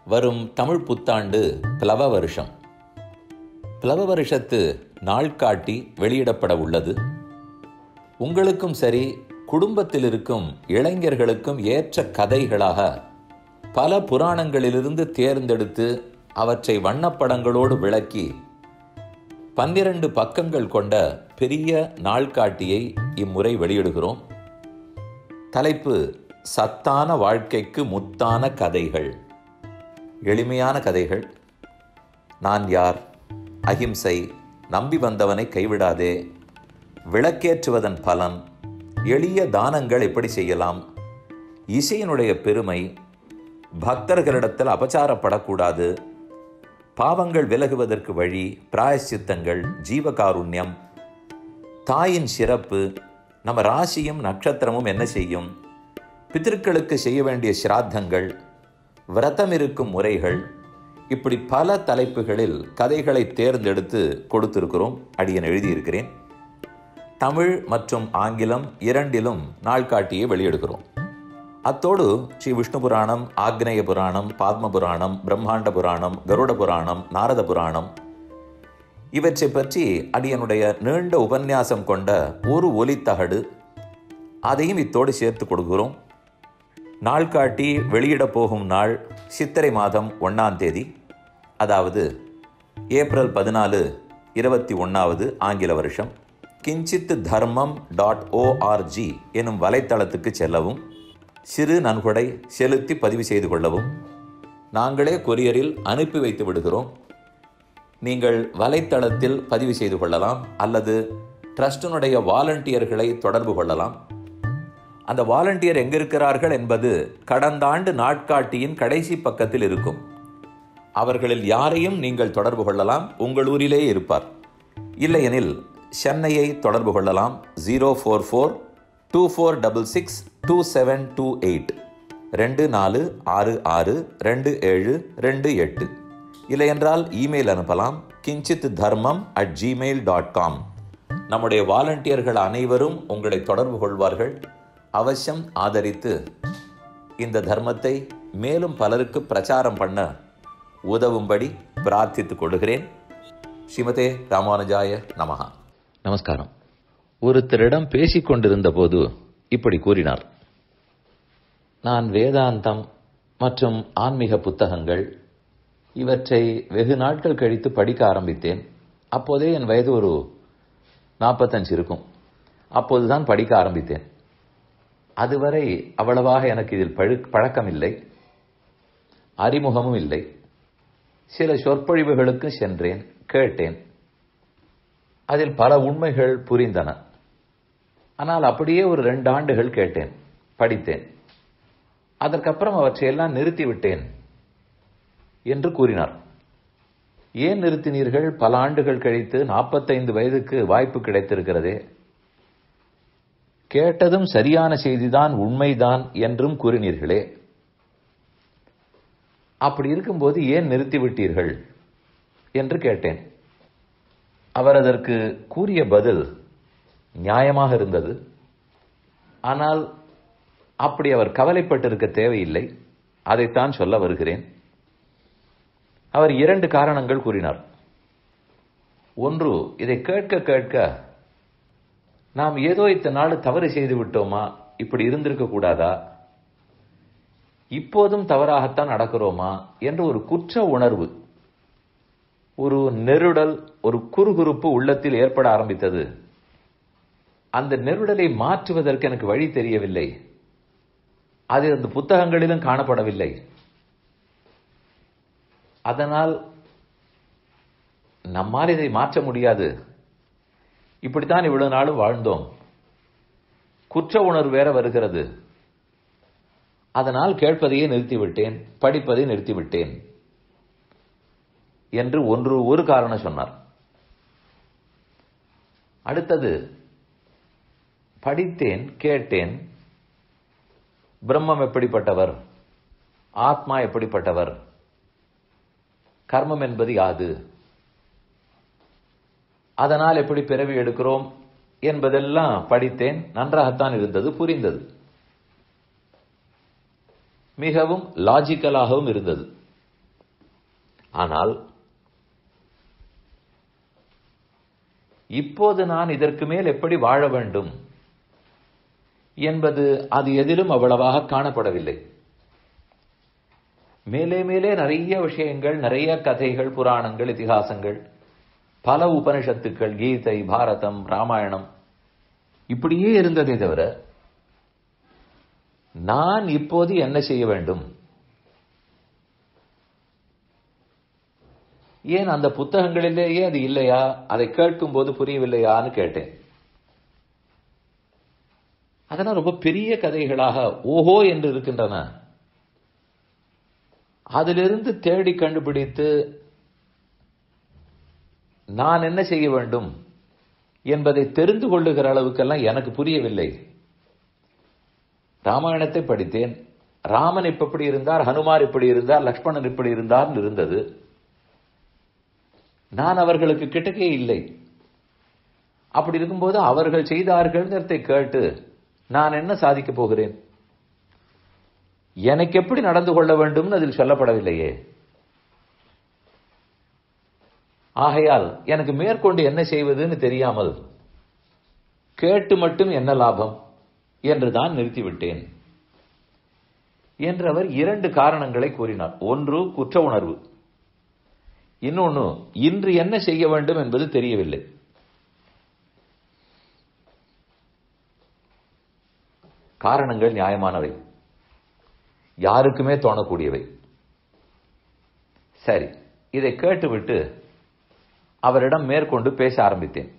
வரும் தமிழ் புத்தாண்டு பிளவ வருஷம் பிளவ வருஷத்து நாள்காட்டி வெளியிடப்பட உள்ளது உங்களுக்கும் சரி குடும்பத்தில் இருக்கும் இளைஞர்களுக்கும் ஏற்ற கதைகளாக பல புராணங்களிலிருந்து தேர்ந்தெடுத்து அவற்றை வண்ணப்படங்களோடு விளக்கி பன்னிரண்டு பக்கங்கள் கொண்ட பெரிய நாள்காட்டியை இம்முறை வெளியிடுகிறோம் தலைப்பு சத்தான வாழ்க்கைக்கு முத்தான கதைகள் எளிமையான கதைகள் நான் யார் அகிம்சை நம்பி வந்தவனை கைவிடாதே விளக்கேற்றுவதன் பலன் எளிய தானங்கள் எப்படி செய்யலாம் இசையினுடைய பெருமை பக்தர்களிடத்தில் அபச்சாரப்படக்கூடாது பாவங்கள் விலகுவதற்கு வழி பிராயச்சித்தங்கள் ஜீவகாருண்யம் தாயின் சிறப்பு நம்ம ராசியும் நட்சத்திரமும் என்ன செய்யும் பித்திருக்களுக்கு செய்ய வேண்டிய சிராத்தங்கள் விரதம் இருக்கும் முறைகள் இப்படி பல தலைப்புகளில் கதைகளை தேர்ந்தெடுத்து கொடுத்திருக்கிறோம் அடியன் எழுதியிருக்கிறேன் தமிழ் மற்றும் ஆங்கிலம் இரண்டிலும் நாள்காட்டியை வெளியிடுகிறோம் அத்தோடு ஸ்ரீ விஷ்ணு புராணம் ஆக்னேய புராணம் பாத்ம புராணம் பிரம்மாண்ட புராணம் கருட புராணம் நாரத புராணம் இவற்றை பற்றி அடியனுடைய நீண்ட உபன்யாசம் கொண்ட ஒரு ஒலித்தகடு அதையும் இத்தோடு சேர்த்து கொடுக்கிறோம் நாள்காட்டி வெளியிட போகும் நாள் சித்திரை மாதம் ஒன்றாம் தேதி அதாவது ஏப்ரல் பதினாலு இருபத்தி ஒன்றாவது ஆங்கில வருஷம் கிஞ்சித் தர்மம் டாட் ஓஆர்ஜி எனும் வலைத்தளத்துக்கு செல்லவும் சிறு நன்கொடை செலுத்தி பதிவு செய்து கொள்ளவும் நாங்களே கொரியரில் அனுப்பி வைத்து விடுகிறோம் நீங்கள் வலைத்தளத்தில் பதிவு செய்து கொள்ளலாம் அல்லது ட்ரஸ்டினுடைய வாலண்டியர்களை தொடர்பு கொள்ளலாம் அந்த வாலண்டியர் எங்கிருக்கிறார்கள் என்பது கடந்த ஆண்டு நாட்காட்டியின் கடைசி பக்கத்தில் இருக்கும் அவர்களில் யாரையும் நீங்கள் தொடர்பு கொள்ளலாம் உங்கள் ஊரிலே இருப்பார் இல்லையெனில் சென்னையை தொடர்பு கொள்ளலாம் zero four four two four double six two seven two eight ரெண்டு நாலு ஆறு ஆறு ரெண்டு ஏழு ரெண்டு எட்டு இல்லையென்றால் இமெயில் அனுப்பலாம் கிஞ்சித் தர்மம் அட் ஜிமெயில் டாட் காம் நம்முடைய வாலண்டியர்கள் அனைவரும் உங்களை தொடர்பு கொள்வார்கள் அவசியம் ஆதரித்து இந்த தர்மத்தை மேலும் பலருக்கு பிரச்சாரம் பண்ண உதவும்படி பிரார்த்தித்துக் கொள்கிறேன் ஸ்ரீமதே ராமானுஜாய நமகா நமஸ்காரம் ஒருத்தரிடம் பேசிக் கொண்டிருந்த போது இப்படி கூறினார் நான் வேதாந்தம் மற்றும் ஆன்மீக புத்தகங்கள் இவற்றை வெகு நாட்கள் கழித்து படிக்க ஆரம்பித்தேன் அப்போதே என் வயது ஒரு நாற்பத்தஞ்சு இருக்கும் அப்போதுதான் படிக்க ஆரம்பித்தேன் அதுவரை அவ்வளவாக எனக்கு இதில் பழு பழக்கம் இல்லை அறிமுகமும் இல்லை சில சொற்பொழிவுகளுக்கு சென்றேன் கேட்டேன் அதில் பல உண்மைகள் புரிந்தன ஆனால் அப்படியே ஒரு ரெண்டு ஆண்டுகள் கேட்டேன் படித்தேன் அதற்கப்புறம் அவற்றையெல்லாம் நிறுத்திவிட்டேன் என்று கூறினார் ஏன் நிறுத்தினீர்கள் பல ஆண்டுகள் கழித்து நாற்பத்தைந்து வயதுக்கு வாய்ப்பு கிடைத்திருக்கிறதே கேட்டதும் சரியான செய்திதான் உண்மைதான் என்றும் கூறினீர்களே அப்படி இருக்கும்போது ஏன் நிறுத்திவிட்டீர்கள் என்று கேட்டேன் அவர் அதற்கு கூறிய பதில் நியாயமாக இருந்தது ஆனால் அப்படி அவர் கவலைப்பட்டிருக்க தேவையில்லை அதைத்தான் சொல்ல வருகிறேன் அவர் இரண்டு காரணங்கள் கூறினார் ஒன்று இதை கேட்க கேட்க நாம் ஏதோ இத்தனை நாள் தவறு செய்து விட்டோமா இப்படி இருந்திருக்க கூடாதா இப்போதும் தவறாகத்தான் நடக்கிறோமா என்ற ஒரு குற்ற உணர்வு ஒரு நெருடல் ஒரு குறுகுறுப்பு உள்ளத்தில் ஏற்பட ஆரம்பித்தது அந்த நெருடலை மாற்றுவதற்கு எனக்கு வழி தெரியவில்லை அது அந்த புத்தகங்களிலும் காணப்படவில்லை அதனால் நம்மால் இதை மாற்ற முடியாது இப்படித்தான் இவ்வளவு நாளும் வாழ்ந்தோம் குற்ற உணர்வு வேற வருகிறது அதனால் கேட்பதையே நிறுத்திவிட்டேன் படிப்பதை நிறுத்திவிட்டேன் என்று ஒன்று ஒரு காரணம் சொன்னார் அடுத்தது படித்தேன் கேட்டேன் பிரம்மம் எப்படிப்பட்டவர் ஆத்மா எப்படிப்பட்டவர் கர்மம் என்பது யாது அதனால் எப்படி பிறவி எடுக்கிறோம் என்பதெல்லாம் படித்தேன் நன்றாகத்தான் இருந்தது புரிந்தது மிகவும் லாஜிக்கலாகவும் இருந்தது ஆனால் இப்போது நான் இதற்கு மேல் எப்படி வாழ வேண்டும் என்பது அது எதிலும் அவ்வளவாக காணப்படவில்லை மேலே மேலே நிறைய விஷயங்கள் நிறைய கதைகள் புராணங்கள் இதிகாசங்கள் பல உபனிஷத்துக்கள் கீதை பாரதம் ராமாயணம் இப்படியே இருந்ததே தவிர நான் இப்போது என்ன செய்ய வேண்டும் ஏன் அந்த புத்தகங்களிலேயே அது இல்லையா அதை கேட்கும் போது புரியவில்லையான்னு கேட்டேன் அதெல்லாம் ரொம்ப பெரிய கதைகளாக ஓஹோ என்று இருக்கின்றன அதிலிருந்து தேடி கண்டுபிடித்து நான் என்ன செய்ய வேண்டும் என்பதை தெரிந்து கொள்ளுகிற அளவுக்கெல்லாம் எனக்கு புரியவில்லை ராமாயணத்தை படித்தேன் ராமன் இப்படி இருந்தார் ஹனுமார் இப்படி இருந்தார் லக்ஷ்மணன் இப்படி இருந்தார் இருந்தது நான் அவர்களுக்கு கிட்டக்கே இல்லை அப்படி இருக்கும்போது அவர்கள் செய்தார்கள்ங்கிறதை கேட்டு நான் என்ன சாதிக்கப் போகிறேன் எனக்கு எப்படி நடந்து கொள்ள வேண்டும்னு அதில் சொல்லப்படவில்லையே ஆகையால் எனக்கு மேற்கொண்டு என்ன செய்வதுன்னு தெரியாமல் கேட்டு மட்டும் என்ன லாபம் என்று தான் நிறுத்திவிட்டேன் என்று அவர் இரண்டு காரணங்களை கூறினார் ஒன்று குற்ற உணர்வு இன்னொன்னு இன்று என்ன செய்ய வேண்டும் என்பது தெரியவில்லை காரணங்கள் நியாயமானவை யாருக்குமே தோணக்கூடியவை சரி இதை கேட்டுவிட்டு அவரிடம் மேற்கொண்டு பேச ஆரம்பித்தேன்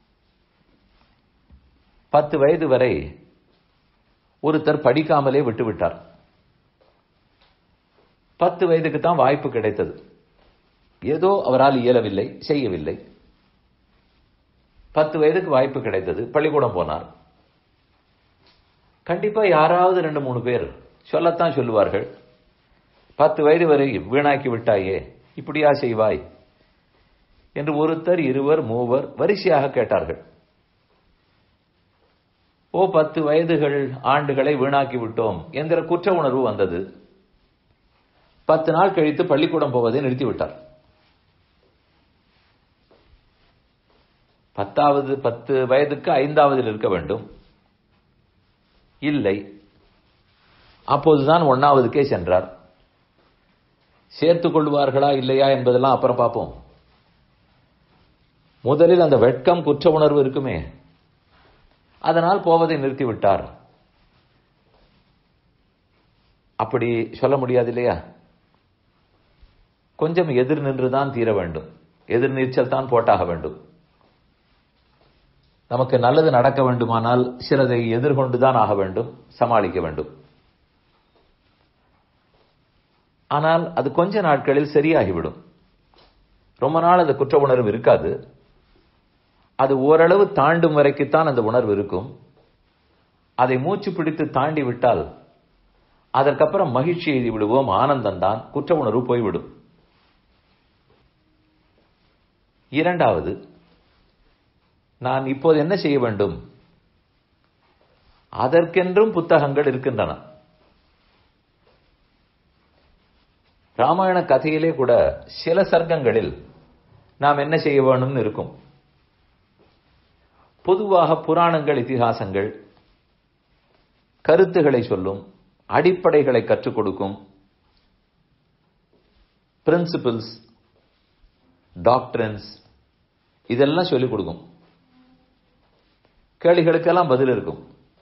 பத்து வயது வரை ஒருத்தர் படிக்காமலே விட்டுவிட்டார் பத்து வயதுக்கு தான் வாய்ப்பு கிடைத்தது ஏதோ அவரால் இயலவில்லை செய்யவில்லை பத்து வயதுக்கு வாய்ப்பு கிடைத்தது பள்ளிக்கூடம் போனார் கண்டிப்பா யாராவது ரெண்டு மூணு பேர் சொல்லத்தான் சொல்லுவார்கள் பத்து வயது வரை வீணாக்கி விட்டாயே இப்படியா செய்வாய் என்று ஒருத்தர் இருவர் மூவர் வரிசையாக கேட்டார்கள் ஓ பத்து வயதுகள் ஆண்டுகளை வீணாக்கி விட்டோம் என்கிற குற்ற உணர்வு வந்தது பத்து நாள் கழித்து பள்ளிக்கூடம் போவதை நிறுத்திவிட்டார் பத்தாவது பத்து வயதுக்கு ஐந்தாவதில் இருக்க வேண்டும் இல்லை அப்போதுதான் ஒன்னாவதுக்கே சென்றார் சேர்த்துக் கொள்வார்களா இல்லையா என்பதெல்லாம் அப்புறம் பார்ப்போம் முதலில் அந்த வெட்கம் குற்ற உணர்வு இருக்குமே அதனால் போவதை நிறுத்திவிட்டார் அப்படி சொல்ல முடியாது இல்லையா கொஞ்சம் எதிர் நின்றுதான் தீர வேண்டும் எதிர் நீச்சல் தான் போட்டாக வேண்டும் நமக்கு நல்லது நடக்க வேண்டுமானால் சிலதை எதிர்கொண்டுதான் ஆக வேண்டும் சமாளிக்க வேண்டும் ஆனால் அது கொஞ்ச நாட்களில் சரியாகிவிடும் ரொம்ப நாள் அந்த குற்ற உணர்வு இருக்காது அது ஓரளவு தாண்டும் வரைக்குத்தான் அந்த உணர்வு இருக்கும் அதை மூச்சு பிடித்து தாண்டி விட்டால் அதற்கப்புறம் மகிழ்ச்சி எழுதி விடுவோம் ஆனந்தம் தான் குற்ற உணர்வு போய்விடும் இரண்டாவது நான் இப்போது என்ன செய்ய வேண்டும் அதற்கென்றும் புத்தகங்கள் இருக்கின்றன ராமாயண கதையிலே கூட சில சர்க்கங்களில் நாம் என்ன செய்ய வேணும்னு இருக்கும் பொதுவாக புராணங்கள் இதிகாசங்கள் கருத்துக்களை சொல்லும் அடிப்படைகளை கற்றுக் கொடுக்கும் பிரின்சிபிள்ஸ் டாக்டரன்ஸ் இதெல்லாம் சொல்லிக் கொடுக்கும் கேள்விகளுக்கெல்லாம் பதில் இருக்கும்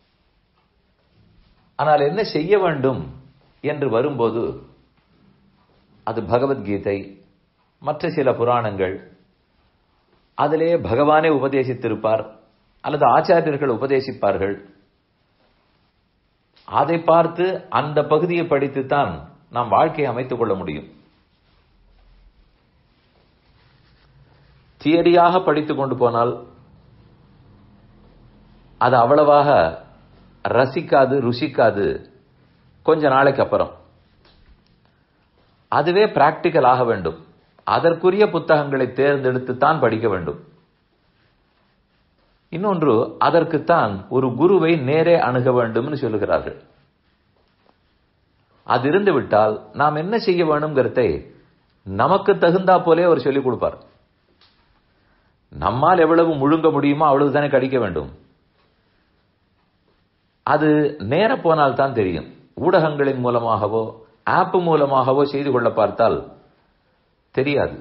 ஆனால் என்ன செய்ய வேண்டும் என்று வரும்போது அது பகவத்கீதை மற்ற சில புராணங்கள் அதிலே பகவானே உபதேசித்திருப்பார் அல்லது ஆச்சாரியர்கள் உபதேசிப்பார்கள் அதை பார்த்து அந்த பகுதியை படித்துத்தான் நாம் வாழ்க்கையை அமைத்துக் கொள்ள முடியும் தியரியாக படித்துக் கொண்டு போனால் அது அவ்வளவாக ரசிக்காது ருசிக்காது கொஞ்ச நாளைக்கு அப்புறம் அதுவே பிராக்டிக்கல் ஆக வேண்டும் அதற்குரிய புத்தகங்களை தேர்ந்தெடுத்து தான் படிக்க வேண்டும் இன்னொன்று அதற்குத்தான் ஒரு குருவை நேரே அணுக வேண்டும்னு சொல்லுகிறார்கள் அது இருந்து விட்டால் நாம் என்ன செய்ய வேணுங்கிறதை நமக்கு தகுந்தா போலே அவர் சொல்லிக் கொடுப்பார் நம்மால் எவ்வளவு முழுங்க முடியுமோ அவ்வளவு தானே கடிக்க வேண்டும் அது நேர போனால் தான் தெரியும் ஊடகங்களின் மூலமாகவோ ஆப் மூலமாகவோ செய்து கொள்ள பார்த்தால் தெரியாது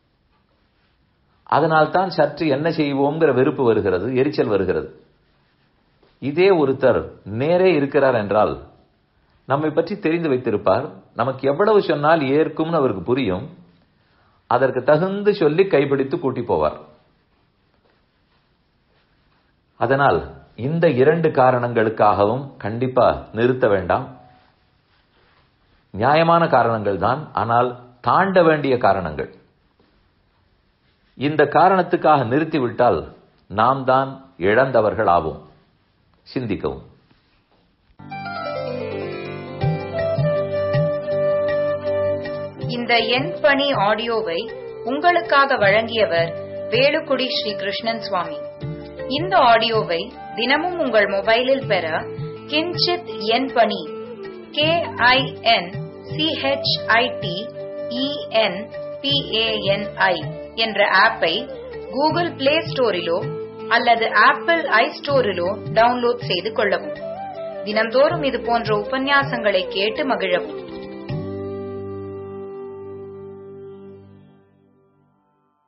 அதனால் தான் சற்று என்ன செய்வோங்கிற வெறுப்பு வருகிறது எரிச்சல் வருகிறது இதே ஒருத்தர் நேரே இருக்கிறார் என்றால் நம்மை பற்றி தெரிந்து வைத்திருப்பார் நமக்கு எவ்வளவு சொன்னால் ஏற்கும்னு அவருக்கு புரியும் அதற்கு தகுந்து சொல்லி கைப்பிடித்து கூட்டி போவார் அதனால் இந்த இரண்டு காரணங்களுக்காகவும் கண்டிப்பா நிறுத்த வேண்டாம் நியாயமான காரணங்கள் தான் ஆனால் தாண்ட வேண்டிய காரணங்கள் இந்த காரணத்துக்காக நிறுத்திவிட்டால் நாம் தான் இழந்தவர்கள் ஆவோம் சிந்திக்கவும் இந்த எண் பணி ஆடியோவை உங்களுக்காக வழங்கியவர் வேலுக்குடி ஸ்ரீ கிருஷ்ணன் சுவாமி இந்த ஆடியோவை தினமும் உங்கள் மொபைலில் பெற கிஞ்சித் எண் பணி கே ஐ என் சிஹெச்ஐடி இஎன் பிஏஎன்ஐ என்ற ஆப்பை கூகுள் பிளே ஸ்டோரிலோ அல்லது ஆப்பிள் ஐ ஸ்டோரிலோ டவுன்லோட் செய்து கொள்ளவும் தினந்தோறும் இது போன்ற உபன்யாசங்களை கேட்டு மகிழவும்